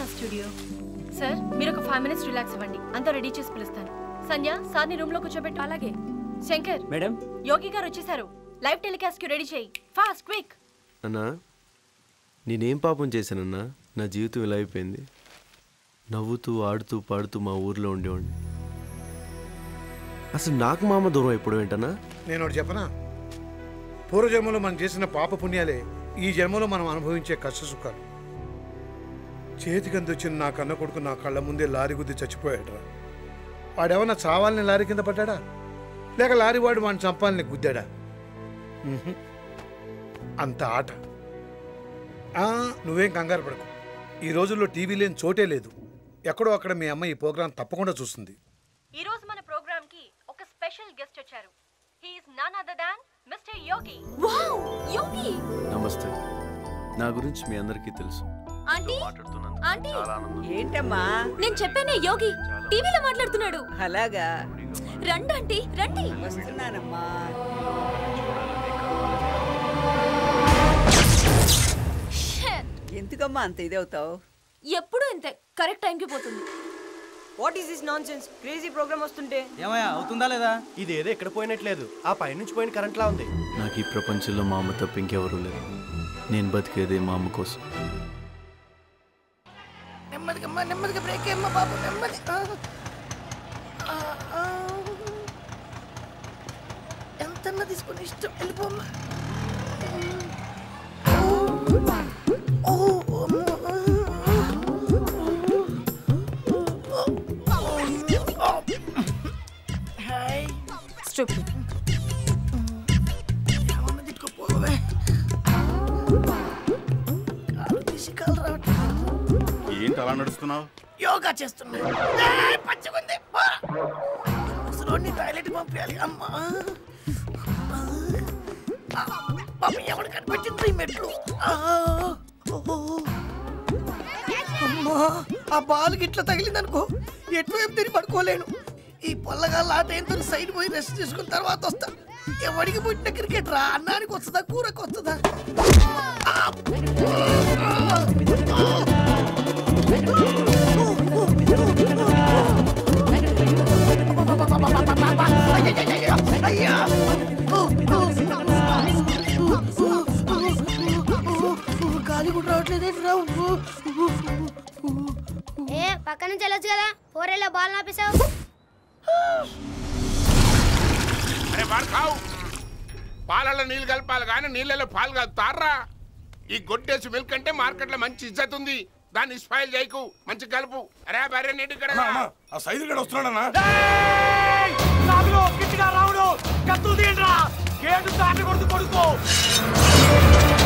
Star studio sir మీరు ఒక five minutes relax అవ్వండి అంతా రెడీ చేసి పిలుస్తాను సంధ్య సార్ని రూమ్ లో కూర్చోబెట్టు అలాగే శంకర్ మేడం యోగి గారు వచ్చేసారు లైవ్ టెలికాస్ట్ కి రెడీ చేయి ఫాస్ట్ క్విక్ అన్నా నేనేం పాపం చేశానన్నా నా జీవితం ఇలా అయిపోయింది నవ్వుతూ ఆడుతూ పాడుతూ మా ఊర్లో ఉండేవాడిని అసలు నాకు మా అమ్మ దూరం అయిపోవడం ఏంటన్నా నేను ఒకటి చెప్పనా పూర్వజన్మలో మనం చేసిన పాప పుణ్యాలే ఈ జన్మలో మనం అనుభవించే కష్ట సుఖాలు చేతికి అందొచ్చిన నా కన్న కొడుకు నా కళ్ళ ముందే లారీ గుద్ది చచ్చిపోయాడురా వాడేమన్నా చావాలని లారీ కింద పడ్డాడా లేక లారీ వాడు వాడిని చంపాలని గుద్దాడా ఉహుం. అంత ఆట ఆ, నువ్వేం కంగారు పడకు ఈ రోజుల్లో టీవీ లేని చోటే లేదు ఎక్కడో అక్కడ మీ అమ్మ ఈ ప్రోగ్రాం తప్పకుండా చూస్తుంది ఈ రోజు మన ప్రోగ్రామ్ కి ఒక స్పెషల్ గెస్ట్ వచ్చారు he is none other than mister Yogi wow Yogi నమస్తే నా గురించి మీ అందరికీ తెలుసు ఆంటీ మాట్లాడుతున్నందుకు ఆంటీ చాలా ఆనందం ఏంటమ్మా నేను చెప్పానే యోగి టీవీలో మాట్లాడుతున్నాడు అలాగా రండి ఆంటీ రండి వస్తున్నానమ్మా Shit. ఎందుకమ్మా అంత ఇదవుతావు ఎప్పుడు ఇంతే కరెక్ట్ టైంకి పోతుంది what is this nonsense crazy program వస్తుంటే ఏమయ్యా అవుతుందా లేదా ఇది ఏదో ఎక్కడ పోయినట్లేదు ఆ పైనుంచి పోయిన కరెంట్ లా ఉంది నాకు ఈ ప్రపంచంలో మా అమ్మ తప్ప ఇంకెవరూ లేరు నేను బతికేదే మా అమ్మ కోసం నెమ్మదిగా అమ్మా, నెమ్మదిగా బ్రేక్ అమ్మా బాబు నెమ్మది ఆ. ఆ, ఆ. ఎంతన్నా తీసుకుని ఇష్టం వెళ్ళిపోమ్మా ఓ, అమ్మో. హాయ్ స్టూపిడ్ ఏమన్నా తిట్టుకోపోవే కాలు తీసి కాలు రావట్లేదు ఏంటి అలా నడుస్తున్నావు యోగా చేస్తున్నా ఏయ్, పచ్చగుంది పో. ముసలోడిని టాయిలెట్ పంపించాలి అమ్మా ఆ, పాప ఎవడు కనిపెట్టింది ఈ మెట్లు ఆ, ఓహో. అమ్మా ఆ బాల్ గిట్ల తగిలిందనుకో ఎటువైపు తిరిగి పడుకోలేను ఈ పొల్లగా లాట ఏంతో సైడ్ పోయి రెస్ట్ తీసుకున్న తర్వాత వస్తా ఎవడికి పుట్టిన క్రికెట్ రా అన్నానికి వస్తుందా కూరకు వస్తుందా అయ్యా గాలి కూడా రావట్లేదు రావు ఏ పక్క నుంచి వెళ్ళొచ్చు కదా ఫోరేలో బాల్ నాపేశావు అరే వాడు కావు పాలలో నీళ్ళు కలపాలి కానీ నీళ్ళలో పాలు కలుపుతారా ఈ గొడ్డేసి మిల్క్ అంటే మార్కెట్లో మంచి ఇజ్జత్ ఉంది దాన్ని స్పాయిల్ చేయకు మంచి కలుపు అరే బరే నీటి ఇక్కడ ఆ సైజు గడ వస్తున్నాడన్నా రాముడు గిట్టిగా రాముడు కత్తులు తీయండిరా గేటు దాటి కొడుతు కొడుకో